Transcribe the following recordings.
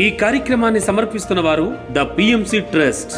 ఈ కార్యక్రమాన్ని సమర్పిస్తున్న వారు ద పిఎంసి ట్రస్ట్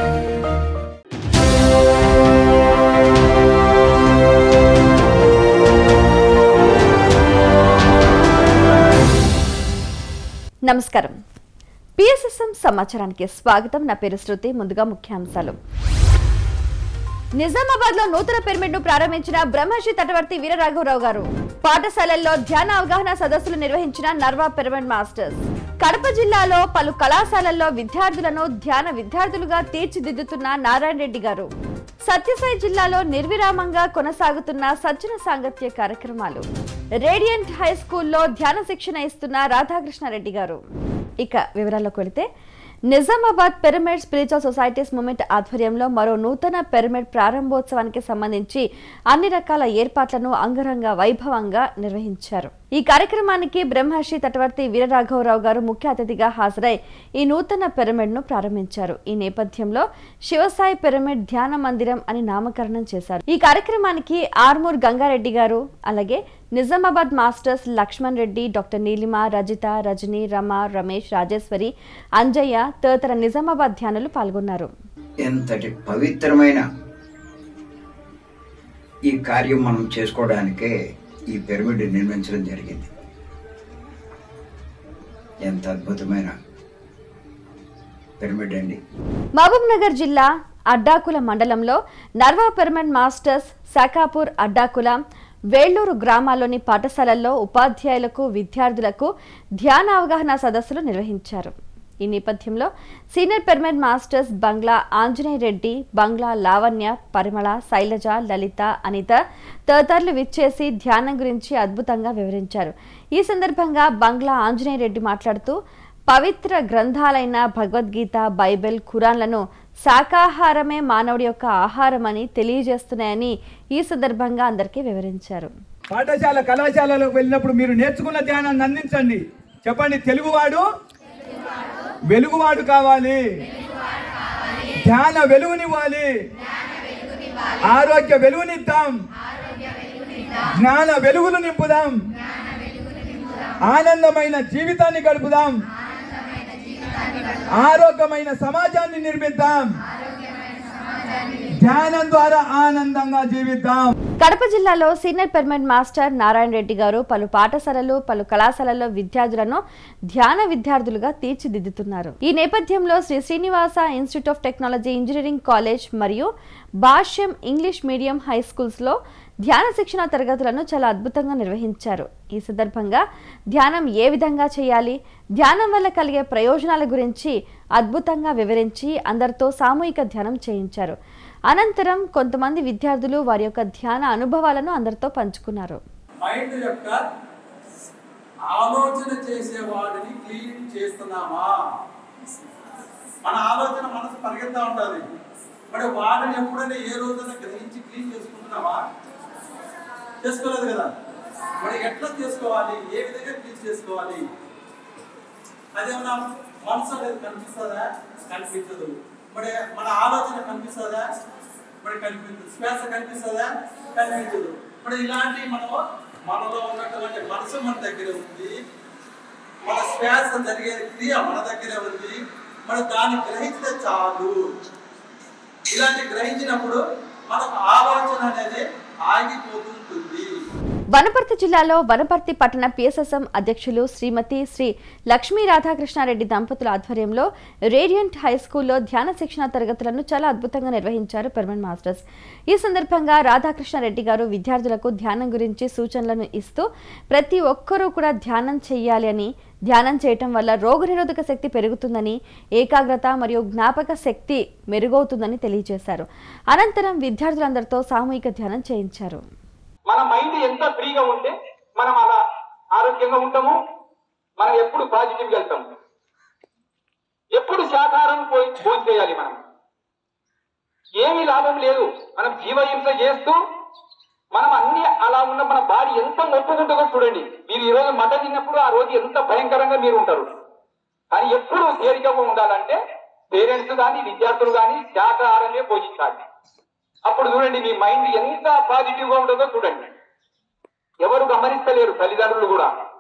నమస్కారం పిఎస్ఎస్ఎం సమాచారానికి స్వాగతం నా పేరు శృతి ముందుగా ముఖ్యాంశాలు నిజామాబాద్ లో నూతన పిరమిడ్ ను ప్రారంభించిన బ్రహ్మశ్రీ తటవర్తి వీరరాఘవరావు గారు పాఠశాలల్లో ధ్యాన అవగాహన సదస్సులు నిర్వహించిన నర్వా పిరమిడ్ మాస్టర్స్ కడప జిల్లాలో పలు కళాశాలల్లో విద్యార్థులను ధ్యాన విద్యార్థులుగా తీర్చిదిద్దుతున్న నారాయణ రెడ్డి గారు సత్యసాయి జిల్లాలో నిర్విరామంగా కొనసాగుతున్న సజ్జన సాంగత్య కార్యక్రమాలు రేడియంట్ హై స్కూల్లో ధ్యాన శిక్షణ ఇస్తున్న రాధాకృష్ణారెడ్డి గారు ఇక వివరాల్లోకి వెళితే Nizamabad pyramid spiritual societies movement ఆధ్వర్యంలో మరో నూతన పిరమిడ్ ప్రారంభోత్సవానికి సంబంధించి అన్ని రకాల ఏర్పాట్లను అంగరంగ వైభవంగా నిర్వహించారు ఈ కార్యక్రమానికి బ్రహ్మర్షి తటవర్తి వీరరాఘవరావు గారు ముఖ్య అతిథిగా హాజరై ఈ నూతన పిరమిడ్ ను ప్రారంభించారు ఈ నేపథ్యంలో శివసాయి పిరమిడ్ ధ్యాన మందిరం అని నామకరణం చేశారు ఈ కార్యక్రమానికి ఆర్మూర్ గంగారెడ్డి గారు అలాగే నిజామాబాద్ మాస్టర్స్ లక్ష్మణ్ రెడ్డి డాక్టర్ నీలిమ రజిత రజని రమ రమేష్ రాజేశ్వరి అంజయ్య తదితర నిజామాబాద్ ధ్యానులు పాల్గొన్నారు ఎంతటి పవిత్రమైన ఈ కార్యం మనం చేసుకోవడానికే ఈ పిరమిడ్ నిర్మించడం జరిగింది ఎంత అద్భుతమైన పిరమిడ్ అండి మహబూబ్ నగర్ జిల్లా అడ్డాకుల మండలంలో నర్వా పిరమిడ్ మాస్టర్స్ శాఖాపూర్ అడ్డాకుల వేళ్లూరు గ్రామాల్లోని పాఠశాలల్లో ఉపాధ్యాయులకు విద్యార్థులకు ధ్యాన అవగాహన సదస్సులు నిర్వహించారు ఈ నేపథ్యంలో senior pyramid masters Bangla Anjaneya Reddy Bangla Lavanya Parimala Shailaja Lalitha Anitha తదితరులు విచ్చేసి ధ్యానం గురించి అద్భుతంగా వివరించారు ఈ సందర్భంగా బంగ్లా ఆంజనేయ రెడ్డి మాట్లాడుతూ పవిత్ర గ్రంథాలైన భగవద్గీత బైబిల్ ఖురాన్లను శాకాహారమే మానవుడి యొక్క ఆహారమని తెలియజేస్తున్నాయని ఈ సందర్భంగా అందరికీ వివరించారు పాఠశాల కళాశాలలోకి వెళ్ళినప్పుడు మీరు నేర్చుకున్న ధ్యానాన్ని అందించండి చెప్పండి తెలుగువాడు వెలుగువాడు కావాలి ధ్యాన వెలుగునివ్వాలి ఆరోగ్య వెలుగునిద్దాం జ్ఞాన వెలుగులు నింపుదాం ఆనందమైన జీవితాన్ని గడుపుదాం ఆరోగ్యమైన సమాజాన్ని నిర్మిద్దాం ధ్యానం ద్వారా ఆనందంగా జీవిద్దాం కడప జిల్లాలో senior permanent master Narayana Reddy గారు పలు పాఠశాలలు పలు కళాశాలల్లో విద్యార్థులను ధ్యాన విద్యార్థులుగా తీర్చిదిద్దుతున్నారు ఈ నేపథ్యంలో Sri Srinivasa institute of technology engineering college మరియు Bhashyam English medium high schools లో ధ్యాన శిక్షణ తరగతులను చాలా అద్భుతంగా నిర్వహించారు ఈ సందర్భంగా ధ్యానం ఏ విధంగా చేయాలి ధ్యానం వల్ల కలిగే ప్రయోజనాల గురించి అద్భుతంగా వివరించి అందరితో సామూహిక ధ్యానం చేయించారు అనంతరం కొంతమంది విద్యార్థులు వారి యొక్క ధ్యాన అనుభవాలను అందరితో పంచుకున్నారు మైండ్ యొక్క ఆలోచన చేసే వాడిని క్లీన్ చేస్తున్నామా మన ఆలోచన మనసు పరిగెత్తా ఉంటుంది మరి వాడిని ఎప్పుడైనా ఏ రోజైనా గ్రహించి క్లీన్ చేసుకుంటున్నావా చేసుకోలేదు కదా మరి ఎట్లా చేసుకోవాలి ఏ విధంగా క్లీన్ చేసుకోవాలి అదేమన్నా మనసు అనేది కనిపిస్తుందా కనిపించదు మరి మన ఆలోచన కనిపిస్తుందా మరి కనిపించదు శ్వాస కనిపిస్తుందా కనిపించదు మరి ఇలాంటి మనం మనలో ఉన్నటువంటి మనసు మన దగ్గర ఉంది మన శ్వాస జరిగే క్రియ మన దగ్గరే ఉంది మరి దాన్ని గ్రహిస్తే చాలు ఇలాంటి గ్రహించినప్పుడు మనకు ఆలోచన అనేది ఆగిపోతుంటుంది వనపర్తి జిల్లాలో వనపర్తి పట్టణ పిఎస్ఎస్ఎం అధ్యక్షులు శ్రీమతి శ్రీ లక్ష్మీ రాధాకృష్ణారెడ్డి దంపతుల ఆధ్వర్యంలో రేడియంట్ హై స్కూల్లో ధ్యాన శిక్షణ తరగతులను చాలా అద్భుతంగా నిర్వహించారు పెర్మనెంట్ మాస్టర్స్ ఈ సందర్భంగా రాధాకృష్ణారెడ్డి గారు విద్యార్థులకు ధ్యానం గురించి సూచనలను ఇస్తూ ప్రతి ఒక్కరూ కూడా ధ్యానం చేయాలి అని ధ్యానం చేయటం వల్ల రోగనిరోధక శక్తి పెరుగుతుందని ఏకాగ్రత మరియు జ్ఞాపక శక్తి మెరుగవుతుందని తెలియజేశారు అనంతరం విద్యార్థులందరితో సామూహిక ధ్యానం చేయించారు మన మైండ్ ఎంత ఫ్రీగా ఉంటే మనం అలా ఆరోగ్యంగా ఉంటాము మనం ఎప్పుడు పాజిటివ్గా వెళ్తాము ఎప్పుడు శాకాహారం పోయి భోజనం చేయాలి మనం ఏమీ లాభం లేదు మనం జీవహింస చేస్తూ మనం అన్ని అలా ఉన్న మన బాడీ ఎంత ఒప్పుకుంటుందో చూడండి మీరు ఈ రోజు మటన్ తిన్నప్పుడు ఆ రోజు ఎంత భయంకరంగా మీరు ఉంటారు కానీ ఎప్పుడు తేలికగా ఉండాలంటే పేరెంట్స్ కానీ విద్యార్థులు కానీ శాకాహారమే భోజించాలి అప్పుడు చూడండి మీ మైండ్ ఎంత పాజిటివ్ గా ఉంటుందో చూడండి ఎవరు గమనిస్తలేరు తల్లిదండ్రులు కూడా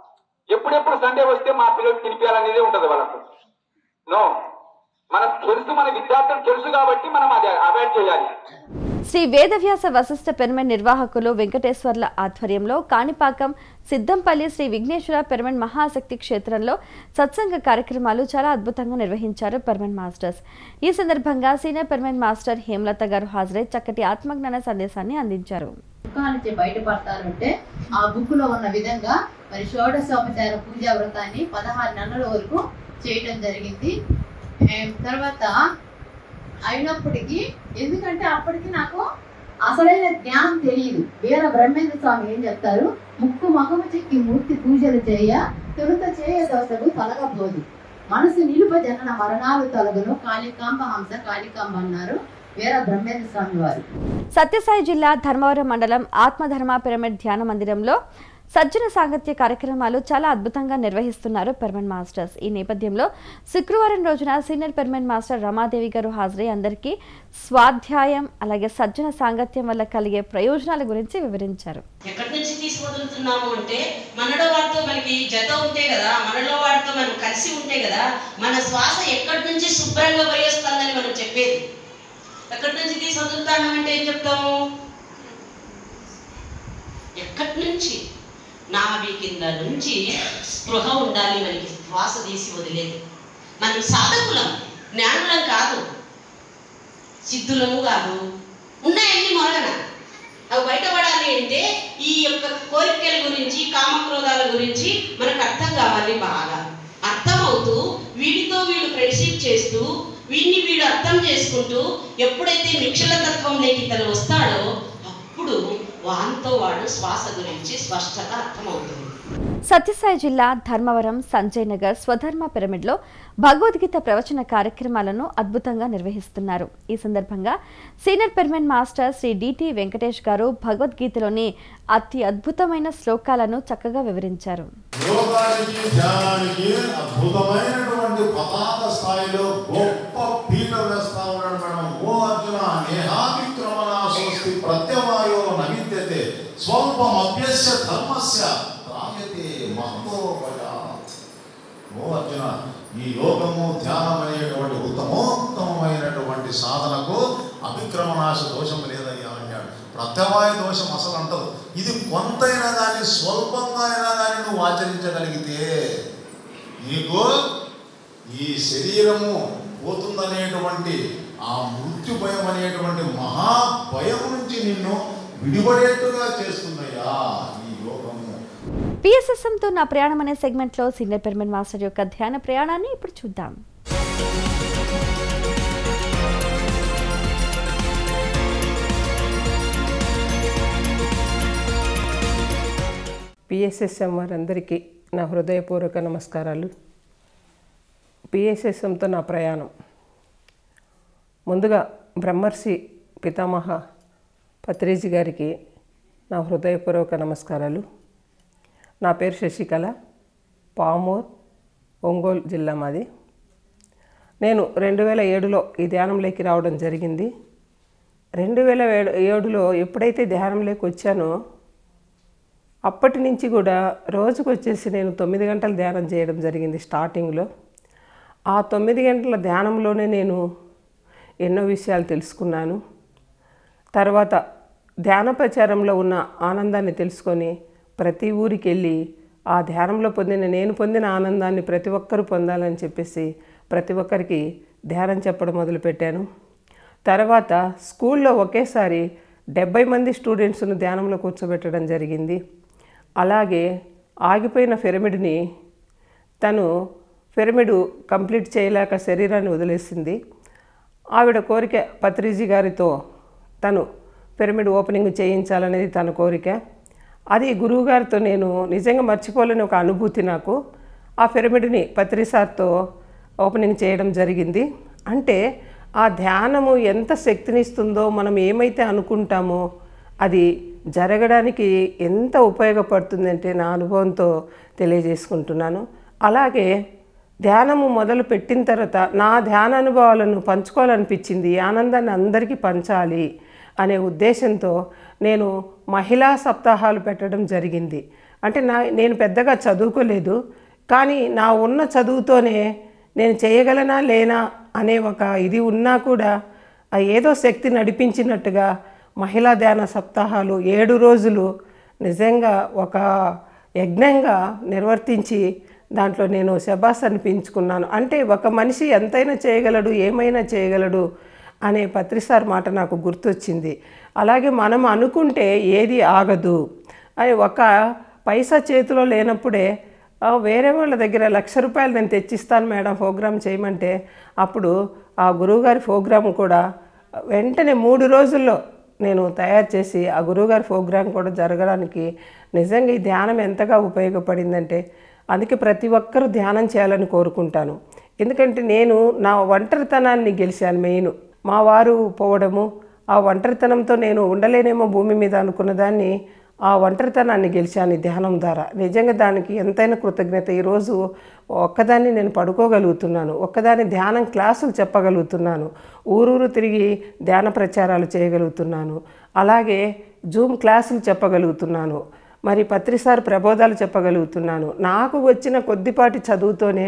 ఎప్పుడెప్పుడు సండే వస్తే మా పిల్లలు తినిపించాలనేదే ఉంటది వాళ్ళకు నో మనం తెలుసు మన విద్యార్థులు తెలుసు కాబట్టి మనం అది అవాయిడ్ చేయాలి శ్రీ వేదవ్యాస వశిష్ఠ పిరమిడ్ నిర్వాహకులు వెంకటేశ్వర్ల ఆధ్వర్యంలో కాణిపాకం సిద్ధంపల్లి శ్రీ విఘ్నేశ్వర పిరమిడ్ మహాశక్తి క్షేత్రంలో సత్సంగ కార్యక్రమాలు చాలా అద్భుతంగా నిర్వహించారు పిరమిడ్ మాస్టర్స్ ఈ సందర్భంగా సీనియర్ పిరమిడ్ మాస్టర్ హేమలత గారు హాజరై చక్కటి ఆత్మజ్ఞాన సందేశాన్ని అందించారు దుఃఖాల నుంచి బయటపడతారంటే ఆ బుక్ లో ఉన్న విధంగా మరి షోడశోపచార పూజా వ్రతాన్ని పదహారు నెలల వరకు చేయడం జరిగింది ఏం తర్వాత అయినప్పటికీ ఎందుకంటే అప్పటికి నాకు అసలైన జ్ఞానం తెలియదు వీర బ్రహ్మేంద్ర స్వామి ఏం చెప్తారు ముక్కు మగము చెక్కి మూర్తి పూజలు చేయ తొలుత చేయ దోసలు తొలగబోదు మనసు నిలుప జనన మరణాలు తొలగను కాళికాంబ హంస కాళికాంబ అన్నారు వీర బ్రహ్మేంద్ర స్వామి వారు సత్యసాయి జిల్లా ధర్మవరం మండలం ఆత్మధర్మ పిరమిడ్ ధ్యాన మందిరంలో సజ్జన సాంగత్య కార్యక్రమాలు చాలా అద్భుతంగా నిర్వహిస్తున్నారు పెర్మనెంట్ మాస్టర్స్ ఈ నేపథ్యంలో శుక్రవారం రోజున సీనియర్ పెర్మనెంట్ మాస్టర్ రమాదేవి గారు హాజరై అందరికీ స్వాధ్యాయం అలాగే సజ్జన సాంగత్యం వల్ల కలిగే ప్రయోజనాల గురించి వివరించారు ఎక్కడి నుంచి తీసి వదులుతున్నాము అంటే మనలో వాడితో మనకి జత ఉంటే కదా మనలో వాడితో మనం కలిసి ఉంటే కదా మన శ్వాస ఎక్కడి నుంచి శుభ్రంగా పోయేస్తుందని మనం చెప్పేది ఎక్కడి నుంచి తీసి వదులుతామంటే ఏం చెప్తాము ఎక్కడి నుంచి నాభి కింద నుంచి స్పృహ ఉండాలి మనకి శ్వాస తీసి వదిలేదు మనం సాధకులం జ్ఞానులం కాదు సిద్ధులము కాదు ఉన్నాయన్ని మొరగన అవి బయటపడాలి అంటే ఈ యొక్క కోరికల గురించి కామక్రోధాల గురించి మనకు అర్థం కావాలి బాగా అర్థమవుతూ వీడితో వీడు ఫ్రెండ్షిప్ చేస్తూ వీడిని వీడు అర్థం చేసుకుంటూ ఎప్పుడైతే నిక్షల తత్వంలోకి ఇతను వస్తాడో అప్పుడు వాంతో వాడు శ్వాస గురించి స్పష్టత అర్థమవుతుంది సత్యసాయి జిల్లా ధర్మవరం సంజయ్ నగర్ స్వధర్మ పిరమిడ్లో భగవద్గీత ప్రవచన కార్యక్రమాలను అద్భుతంగా నిర్వహిస్తున్నారు ఈ సందర్భంగా senior pyramid master Sri DT Venkatesh గారు భగవద్గీతలోని అతి అద్భుతమైన శ్లోకాలను చక్కగా వివరించారు యోగానికి ధ్యానానికి అద్భుతమైనటువంటి పతాక స్థాయిలో గొప్ప పీట వేస్తా ఉన్నాడు మేడం ఓ అర్జున నేహాతిక్రమణ స్వస్తి ప్రత్యవాయో నవిద్యతే స్వల్పం అభ్యస్య ధర్మస్య త్రాయతే మహతోపయా ఓ అర్జున ఈ యోగము ధ్యానం అనేటువంటి ఉత్తమోత్తమైనటువంటి సాధనకు అభిక్రమణాశ దోషం లేదయ్యా అన్నాడు ప్రత్యవాయ దోషం అసలు అంటదు ఇది కొంతైనా కానీ స్వల్పంగా అయినా కానీ నువ్వు ఆచరించగలిగితే నీకు ఈ శరీరము పోతుందనేటువంటి ఆ మృత్యు భయం అనేటువంటి మహా భయం నుంచి నిన్ను విడిపడేట్టుగా చేస్తుందయ్యా ఈ యోగము పిఎస్ఎస్ఎంతో నా ప్రయాణం అనే సెగ్మెంట్లో సీనియర్ పిరమిడ్ మాస్టర్ యొక్క ధ్యాన ప్రయాణాన్ని ఇప్పుడు చూద్దాం పిఎస్ఎస్ఎం వారందరికీ నా హృదయపూర్వక నమస్కారాలు పిఎస్ఎస్ఎంతో నా ప్రయాణం ముందుగా బ్రహ్మర్షి పితామహ పత్రిజీ గారికి నా హృదయపూర్వక నమస్కారాలు నా పేరు శశికళ పామూర్ ఒంగోలు జిల్లా మాది నేను రెండు వేల ఏడులో ఈ ధ్యానంలోకి రావడం జరిగింది రెండు వేల ఏడు ఏడులో ఎప్పుడైతే ధ్యానంలోకి వచ్చానో అప్పటి నుంచి కూడా రోజుకు వచ్చేసి నేను తొమ్మిది గంటలు ధ్యానం చేయడం జరిగింది స్టార్టింగ్లో ఆ తొమ్మిది గంటల ధ్యానంలోనే నేను ఎన్నో విషయాలు తెలుసుకున్నాను తర్వాత ధ్యాన ప్రచారంలో ఉన్న ఆనందాన్ని తెలుసుకొని ప్రతి ఊరికి వెళ్ళి ఆ ధ్యానంలో పొందిన నేను పొందిన ఆనందాన్ని ప్రతి ఒక్కరూ పొందాలని చెప్పేసి ప్రతి ఒక్కరికి ధ్యానం చెప్పడం మొదలుపెట్టాను తర్వాత స్కూల్లో ఒకేసారి డెబ్బై మంది స్టూడెంట్స్ను ధ్యానంలో కూర్చోబెట్టడం జరిగింది అలాగే ఆగిపోయిన పిరమిడ్ని తను పిరమిడ్ కంప్లీట్ చేయలేక శరీరాన్ని వదిలేసింది ఆవిడ కోరిక పత్రిజీ గారితో తను పిరమిడ్ ఓపెనింగ్ చేయించాలనేది తన కోరిక అది గురువుగారితో నేను నిజంగా మర్చిపోలేని ఒక అనుభూతి నాకు ఆ పిరమిడ్ని పత్రి సార్తో ఓపెనింగ్ చేయడం జరిగింది అంటే ఆ ధ్యానము ఎంత శక్తినిస్తుందో మనం ఏమైతే అనుకుంటామో అది జరగడానికి ఎంత ఉపయోగపడుతుందంటే నా అనుభవంతో తెలియజేసుకుంటున్నాను అలాగే ధ్యానము మొదలు పెట్టిన తర్వాత నా ధ్యాన అనుభవాలను పంచుకోవాలనిపించింది ఈ ఆనందాన్ని అందరికీ పంచాలి అనే ఉద్దేశంతో నేను మహిళా సప్తాహాలు పెట్టడం జరిగింది అంటే నా నేను పెద్దగా చదువుకోలేదు కానీ నా ఉన్న చదువుతోనే నేను చేయగలనా లేనా అనే ఒక ఇది ఉన్నా కూడా ఆ ఏదో శక్తి నడిపించినట్టుగా మహిళా ధ్యాన సప్తాహాలు ఏడు రోజులు నిజంగా ఒక యజ్ఞంగా నిర్వర్తించి దాంట్లో నేను శబాస్ అనిపించుకున్నాను అంటే ఒక మనిషి ఎంతైనా చేయగలడు ఏమైనా చేయగలడు అనే పత్రిసార్ మాట నాకు గుర్తొచ్చింది అలాగే మనం అనుకుంటే ఏది ఆగదు అని ఒక పైసా చేతిలో లేనప్పుడే "ఆ, వేరే వాళ్ళ దగ్గర లక్ష రూపాయలు నేను తెచ్చిస్తాను మేడం ప్రోగ్రామ్ చేయమంటే అప్పుడు ఆ గురువుగారి ప్రోగ్రామ్ కూడా వెంటనే మూడు రోజుల్లో నేను తయారు చేసి ఆ గురువుగారి ప్రోగ్రాం కూడా జరగడానికి నిజంగా ఈ ధ్యానం ఎంతగా ఉపయోగపడిందంటే అందుకే ప్రతి ఒక్కరూ ధ్యానం చేయాలని కోరుకుంటాను ఎందుకంటే నేను నా ఒంటరితనాన్ని గెలిచాను మెయిన్ మా వారు పోవడము ఆ ఒంటరితనంతో నేను ఉండలేనేమో భూమి మీద అనుకున్న దాన్ని ఆ ఒంటరితనాన్ని గెలిచాను ఈ ధ్యానం ద్వారా నిజంగా దానికి ఎంతైనా కృతజ్ఞత ఈరోజు ఒక్కదాన్ని నేను పడుకోగలుగుతున్నాను ఒక్కదాన్ని ధ్యానం క్లాసులు చెప్పగలుగుతున్నాను ఊరూరు తిరిగి ధ్యాన ప్రచారాలు చేయగలుగుతున్నాను అలాగే జూమ్ క్లాసులు చెప్పగలుగుతున్నాను మరి పత్రిసారి ప్రబోధాలు చెప్పగలుగుతున్నాను నాకు వచ్చిన కొద్దిపాటి చదువుతోనే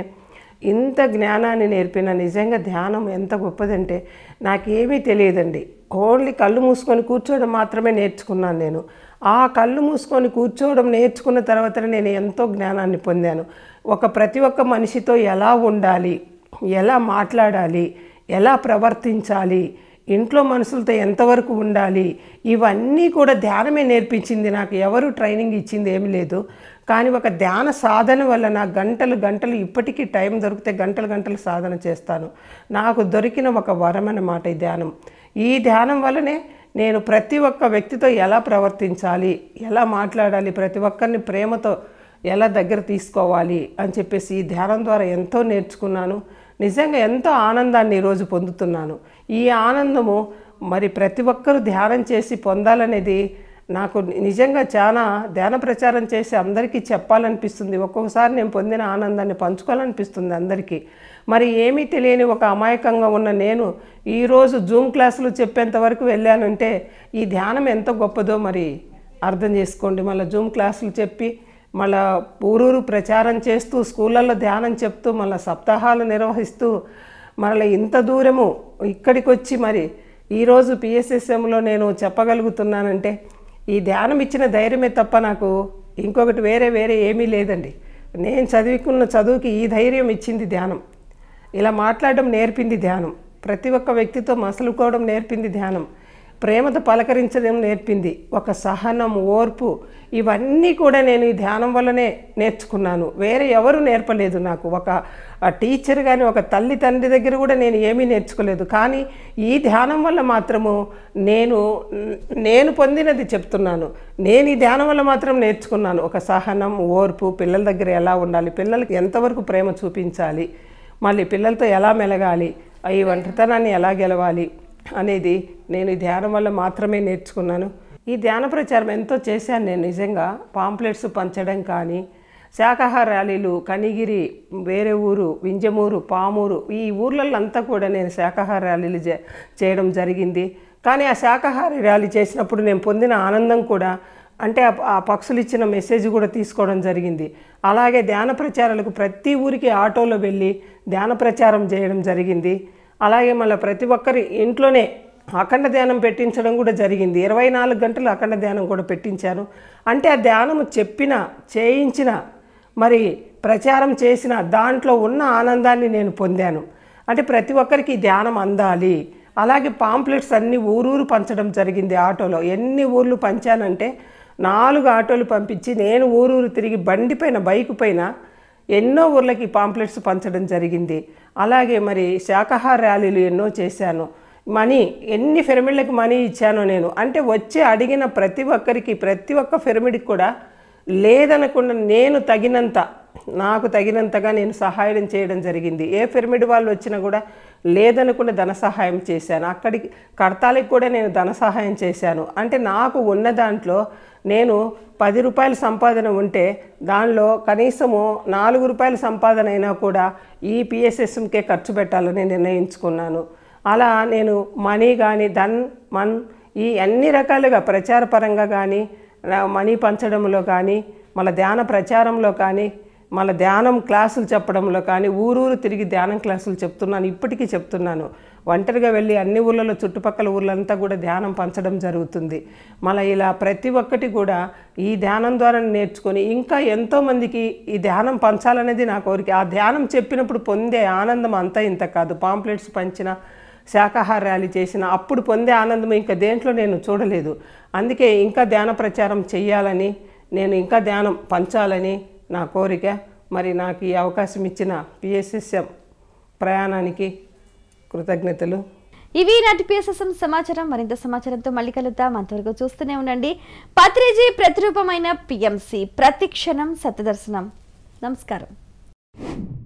ఇంత జ్ఞానాన్ని నేర్పిన నిజంగా ధ్యానం ఎంత గొప్పదంటే నాకేమీ తెలియదండి ఓన్లీ కళ్ళు మూసుకొని కూర్చోవడం మాత్రమే నేర్చుకున్నాను నేను ఆ కళ్ళు మూసుకొని కూర్చోవడం నేర్చుకున్న తర్వాత నేను ఎంతో జ్ఞానాన్ని పొందాను ఒక ప్రతి ఒక్క మనిషితో ఎలా ఉండాలి ఎలా మాట్లాడాలి ఎలా ప్రవర్తించాలి ఇంట్లో మనుషులతో ఎంతవరకు ఉండాలి ఇవన్నీ కూడా ధ్యానమే నేర్పించింది నాకు ఎవరు ట్రైనింగ్ ఇచ్చింది ఏమి లేదు కానీ ఒక ధ్యాన సాధన వల్ల నాకు గంటలు గంటలు ఇప్పటికీ టైం దొరికితే గంటలు గంటలు సాధన చేస్తాను నాకు దొరికిన ఒక వరం అన్నమాట ఈ ధ్యానం ఈ ధ్యానం వల్లనే నేను ప్రతి ఒక్క వ్యక్తితో ఎలా ప్రవర్తించాలి ఎలా మాట్లాడాలి ప్రతి ఒక్కరిని ప్రేమతో ఎలా దగ్గర తీసుకోవాలి అని చెప్పేసి ఈ ధ్యానం ద్వారా ఎంతో నేర్చుకున్నాను నిజంగా ఎంతో ఆనందాన్ని ఈరోజు పొందుతున్నాను ఈ ఆనందము మరి ప్రతి ఒక్కరూ ధ్యానం చేసి పొందాలనేది నాకు నిజంగా చాలా ధ్యాన ప్రచారం చేసి అందరికీ చెప్పాలనిపిస్తుంది ఒక్కొక్కసారి నేను పొందిన ఆనందాన్ని పంచుకోవాలనిపిస్తుంది అందరికీ మరి ఏమీ తెలియని ఒక అమాయకంగా ఉన్న నేను ఈరోజు జూమ్ క్లాసులు చెప్పేంత వరకు వెళ్ళానంటే ఈ ధ్యానం ఎంత గొప్పదో మరి అర్థం చేసుకోండి మళ్ళీ జూమ్ క్లాసులు చెప్పి మళ్ళా ఊరూరు ప్రచారం చేస్తూ స్కూళ్ళల్లో ధ్యానం చెప్తూ మళ్ళీ సప్తాహాలు నిర్వహిస్తూ మరలా ఇంత దూరము ఇక్కడికి వచ్చి మరి ఈరోజు పిఎస్ఎస్ఎంలో నేను చెప్పగలుగుతున్నానంటే ఈ ధ్యానం ఇచ్చిన ధైర్యమే తప్ప నాకు ఇంకొకటి వేరే వేరే ఏమీ లేదండి నేను చదువుకున్న చదువుకి ఈ ధైర్యం ఇచ్చింది ధ్యానం ఇలా మాట్లాడడం నేర్పింది ధ్యానం ప్రతి ఒక్క వ్యక్తితో మసలుకోవడం నేర్పింది ధ్యానం ప్రేమతో పలకరించడం నేర్పింది ఒక సహనం ఓర్పు ఇవన్నీ కూడా నేను ఈ ధ్యానం వల్లనే నేర్చుకున్నాను వేరే ఎవరు నేర్పలేదు నాకు ఒక ఆ టీచర్ కానీ ఒక తల్లి తండ్రి దగ్గర కూడా నేను ఏమీ నేర్చుకోలేదు కానీ ఈ ధ్యానం వల్ల మాత్రము నేను నేను పొందినది చెప్తున్నాను నేను ఈ ధ్యానం వల్ల మాత్రం నేర్చుకున్నాను ఒక సహనం ఓర్పు పిల్లల దగ్గర ఎలా ఉండాలి పిల్లలకి ఎంతవరకు ప్రేమ చూపించాలి మళ్ళీ పిల్లలతో ఎలా మెలగాలి ఈ ఒంటరితనాన్ని ఎలా గెలవాలి అనేది నేను ఈ ధ్యానం వల్ల మాత్రమే నేర్చుకున్నాను ఈ ధ్యాన ప్రచారం ఎంతో చేశాను నేను నిజంగా పాంప్లెట్స్ పంచడం కానీ శాకాహార ర్యాలీలు కనిగిరి వేరే ఊరు వింజమూరు పామూరు ఈ ఊర్లలో అంతా కూడా నేను శాకాహార ర్యాలీలు చే- చేయడం జరిగింది కానీ ఆ శాకాహార ర్యాలీ చేసినప్పుడు నేను పొందిన ఆనందం కూడా అంటే ఆ- ఆ పక్షులు ఇచ్చిన మెసేజ్ కూడా తీసుకోవడం జరిగింది అలాగే ధ్యాన ప్రచారాలకు ప్రతి ఊరికి ఆటోలో వెళ్ళి ధ్యాన ప్రచారం చేయడం జరిగింది అలాగే మళ్ళీ ప్రతి ఒక్కరి ఇంట్లోనే అఖండ ధ్యానం పెట్టించడం కూడా జరిగింది ఇరవై నాలుగు గంటలు అఖండ ధ్యానం కూడా పెట్టించాను అంటే ఆ ధ్యానము చెప్పిన చేయించిన మరి ప్రచారం చేసిన దాంట్లో ఉన్న ఆనందాన్ని నేను పొందాను అంటే ప్రతి ఒక్కరికి ఈ ధ్యానం అందాలి అలాగే పాంప్లెట్స్ అన్ని ఊరూరు పంచడం జరిగింది ఆటోలో ఎన్ని ఊర్లు పంచానంటే నాలుగు ఆటోలు పంపించి నేను ఊరూరు తిరిగి బండి పైన బైక్ పైన ఎన్నో ఊర్లకి పాంప్లెట్స్ పంచడం జరిగింది అలాగే మరి శాకాహార ర్యాలీలు ఎన్నో చేశాను మనీ ఎన్ని పిరమిడ్లకు మనీ ఇచ్చానో నేను అంటే వచ్చి అడిగిన ప్రతి ఒక్కరికి ప్రతి ఒక్క పిరమిడ్కి కూడా లేదనకుండా నేను తగినంత నాకు తగినంతగా నేను సహాయం చేయడం జరిగింది ఏ పిరమిడ్ వాళ్ళు వచ్చినా కూడా లేదనకుండా ధన సహాయం చేశాను అక్కడికి కడతాలకి కూడా నేను ధన సహాయం చేశాను అంటే నాకు ఉన్న దాంట్లో నేను పది రూపాయల సంపాదన ఉంటే దానిలో కనీసము నాలుగు రూపాయల సంపాదన అయినా కూడా ఈ పిఎస్ఎస్ఎంకే ఖర్చు పెట్టాలని నిర్ణయించుకున్నాను అలా నేను మనీ కానీ ధన్ మన్ ఈ అన్ని రకాలుగా ప్రచారపరంగా కానీ నా మనీ పంచడంలో కానీ మళ్ళీ ధ్యాన ప్రచారంలో కానీ మళ్ళీ ధ్యానం క్లాసులు చెప్పడంలో కానీ ఊరూరు తిరిగి ధ్యానం క్లాసులు చెప్తున్నాను ఇప్పటికీ చెప్తున్నాను ఒంటరిగా వెళ్ళి అన్ని ఊళ్ళలో చుట్టుపక్కల ఊర్లంతా కూడా ధ్యానం పంచడం జరుగుతుంది మళ్ళీ ఇలా ప్రతి ఒక్కటి కూడా ఈ ధ్యానం ద్వారా నేర్చుకొని ఇంకా ఎంతోమందికి ఈ ధ్యానం పంచాలనేది నా కోరిక ఆ ధ్యానం చెప్పినప్పుడు పొందే ఆనందం అంతా ఇంత కాదు పాంప్లెట్స్ పంచిన శాకాహార ర్యాలీ చేసిన అప్పుడు పొందే ఆనందం ఇంకా దేంట్లో నేను చూడలేదు అందుకే ఇంకా ధ్యాన ప్రచారం చెయ్యాలని నేను ఇంకా ధ్యానం పంచాలని నా కోరిక మరి నాకు ఈ అవకాశం ఇచ్చిన పిఎస్ఎస్ఎం ప్రయాణానికి కృతజ్ఞతలు ఇవి నాటి పిఎస్ఎస్ఎం సమాచారం మరింత సమాచారంతో మళ్ళీ కలుద్దాం అంతవరకు చూస్తూనే ఉండండి పత్రిజీ ప్రతిరూపమైన పిఎంసి ప్రతి క్షణం సత్యదర్శనం నమస్కారం